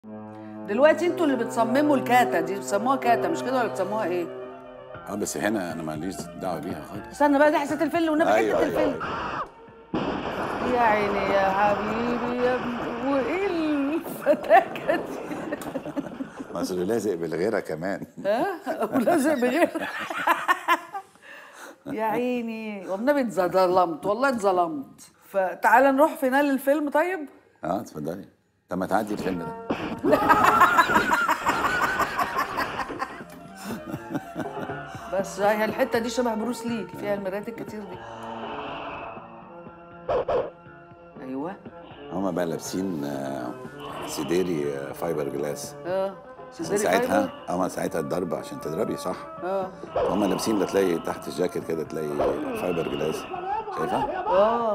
دلوقتي انتوا اللي بتصمموا الكاتا دي بتسموها كاتا مش كده ولا بتسموها ايه؟ اه بس هنا انا ماليش دعوه بيها خالص استنى بقى دي حسة الفل والنبي ايوه حتة ايوه, الفل أيوة. يا عيني يا حبيبي يا ابني وايه الفتاكة دي؟ ما أصل لازق بالغيره كمان ها؟ ولازق بغير يا عيني والنبي اتظلمت والله اتظلمت فتعالى نروح فينال الفيلم طيب؟ اه اتفضلي طب ما تعدي الفيلم ده بس هي الحته دي شبه بروس لي فيها المرايات الكتير دي ايوه هما بقى لابسين آه، سديري آه، فايبر جلاس اه عشان سيزاري ساعتها فايبر؟ اه ساعتها الضربه عشان تضربي صح اه هما لابسين لا تلاقي تحت الجاكيت كده تلاقي فايبر جلاس شايفه؟ اه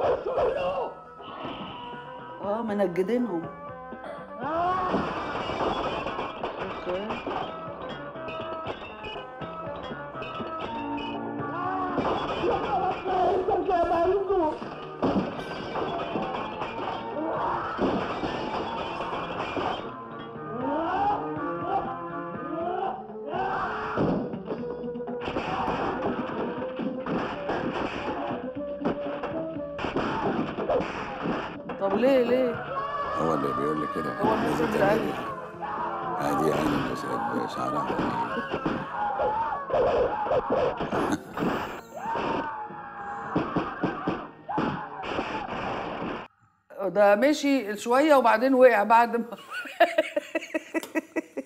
اه منجدينهم اوكي طب ليه ليه؟ هو اللي بيقول لي كده هو اللي لازم بيقول تعملي لي. عادي يعني بس شعرها ده مشي شويه وبعدين وقع بعد ما